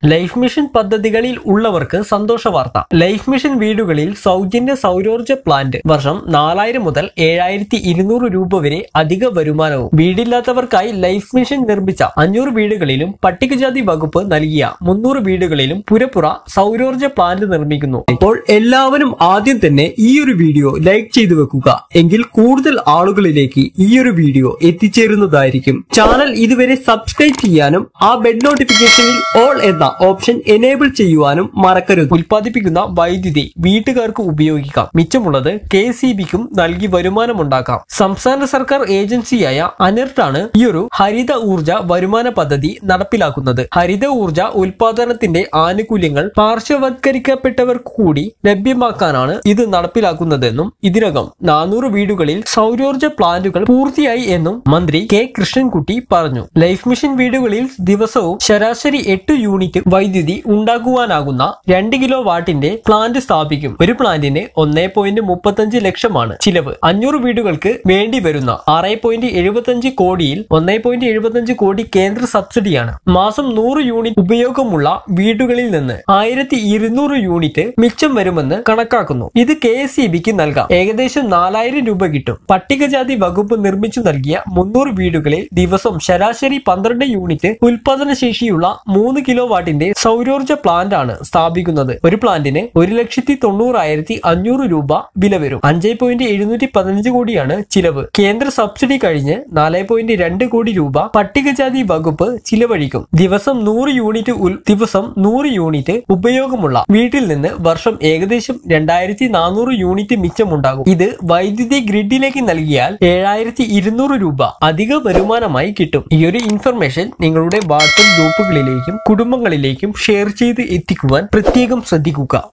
life mission പദ്ധതികളിൽ ഉള്ളവർക്ക് സന്തോഷ വാർത്ത ലൈഫ് മിഷൻ വീടുകളിൽ സൗജന്യ സൗരോർജ്ജ പ്ലാന്റ് വർഷം നാലായിരം മുതൽ ഏഴായിരത്തി ഇരുന്നൂറ് രൂപ വരെ അധിക വരുമാനവും വീടില്ലാത്തവർക്കായി ലൈഫ് മിഷൻ നിർമ്മിച്ച അഞ്ഞൂറ് വീടുകളിലും പട്ടികജാതി വകുപ്പ് നൽകിയ മുന്നൂറ് വീടുകളിലും പുരപ്പുറ സൗരോർജ്ജ പ്ലാന്റ് നിർമ്മിക്കുന്നു അപ്പോൾ എല്ലാവരും ആദ്യം തന്നെ ഈ ഒരു വീഡിയോ ലൈക്ക് ചെയ്തു വെക്കുക എങ്കിൽ കൂടുതൽ ആളുകളിലേക്ക് ഈ ഒരു വീഡിയോ എത്തിച്ചേരുന്നതായിരിക്കും ചാനൽ ഇതുവരെ സബ്സ്ക്രൈബ് ചെയ്യാനും ആ ബെഡ് നോട്ടിഫിക്കേഷനിൽ ഓൾ എന്ന ഓപ്ഷൻ എനേബിൾ ചെയ്യുവാനും മറക്കരുത് ഉൽപ്പാദിപ്പിക്കുന്ന വൈദ്യുതി വീട്ടുകാർക്ക് ഉപയോഗിക്കാം മിച്ചമുള്ളത് കെ സി ബിക്കും നൽകി വരുമാനമുണ്ടാക്കാം സംസ്ഥാന സർക്കാർ ഏജൻസിയായ അനർട്ടാണ് ഈ ഒരു ഹരിത ഊർജ വരുമാന പദ്ധതി നടപ്പിലാക്കുന്നത് ഹരിത ഊർജ ഉൽപാദനത്തിന്റെ ആനുകൂല്യങ്ങൾ പാർശ്വവത്കരിക്കപ്പെട്ടവർക്ക് കൂടി ലഭ്യമാക്കാനാണ് ഇത് നടപ്പിലാക്കുന്നതെന്നും ഇതിനകം നാനൂറ് വീടുകളിൽ സൗരോർജ പ്ലാന്റുകൾ പൂർത്തിയായി എന്നും മന്ത്രി കെ കൃഷ്ണൻകുട്ടി പറഞ്ഞു ലൈഫ് മിഷൻ വീടുകളിൽ ദിവസവും ശരാശരി എട്ട് യൂണിറ്റ് വൈദ്യുതി ഉണ്ടാക്കുവാനാകുന്ന രണ്ട് കിലോ വാട്ടിന്റെ പ്ലാന്റ് സ്ഥാപിക്കും ഒരു പ്ലാന്റിന് ഒന്നേ പോയിന്റ് മുപ്പത്തഞ്ച് ലക്ഷമാണ് ചിലവ് അഞ്ഞൂറ് വീടുകൾക്ക് വേണ്ടി വരുന്ന ആറ് പോയിന്റ് എഴുപത്തഞ്ച് കോടിയിൽ ഒന്നേ പോയിന്റ് എഴുപത്തഞ്ച് കോടി കേന്ദ്ര സബ്സിഡിയാണ് മാസം നൂറ് യൂണിറ്റ് ഉപയോഗമുള്ള വീടുകളിൽ നിന്ന് ആയിരത്തി ഇരുന്നൂറ് യൂണിറ്റ് മിച്ചം വരുമെന്ന് കണക്കാക്കുന്നു ഇത് കെ എസ് ഇ ബിക്ക് നൽകാം ഏകദേശം നാലായിരം രൂപ കിട്ടും പട്ടികജാതി വകുപ്പ് നിർമ്മിച്ചു നൽകിയ മുന്നൂറ് വീടുകളിൽ ദിവസം ശരാശരി പന്ത്രണ്ട് യൂണിറ്റ് ഉൽപാദന ശേഷിയുള്ള മൂന്ന് കിലോ വാട്ടിന്റെ സൗരോർജ പ്ലാന്റ് ആണ് സ്ഥാപിക്കുന്നത് ഒരു പ്ലാന്റിന് ഒരു ലക്ഷത്തി തൊണ്ണൂറായിരത്തി അഞ്ഞൂറ് രൂപ വില വരും അഞ്ച് പോയിന്റ് എഴുന്നൂറ്റി പതിനഞ്ച് കോടിയാണ് ചിലവ് കേന്ദ്ര സബ്സിഡി കഴിഞ്ഞ് നാല് പോയിന്റ് രണ്ട് കോടി രൂപ പട്ടികജാതി വകുപ്പ് ചിലവഴിക്കും ദിവസം നൂറ് യൂണിറ്റ് ഉൽ- ദിവസം നൂറ് യൂണിറ്റ് ഉപയോഗമുള്ള വീട്ടിൽ നിന്ന് വർഷം ഏകദേശം രണ്ടായിരത്തി നാനൂറ് യൂണിറ്റ് മിച്ചമുണ്ടാകും ഇത് വൈദ്യുതി ഗ്രിഡിലേക്ക് നൽകിയാൽ ഏഴായിരത്തി ഇരുന്നൂറ് രൂപ അധിക വരുമാനമായി കിട്ടും ഈ ഒരു ഇൻഫർമേഷൻ നിങ്ങളുടെ വാട്സപ്പ് ഗ്രൂപ്പുകളിലേക്കും കുടുംബങ്ങളിലേക്കും ഷെയർ ചെയ്ത് എത്തിക്കുവാൻ പ്രത്യേകം ശ്രദ്ധിക്കുക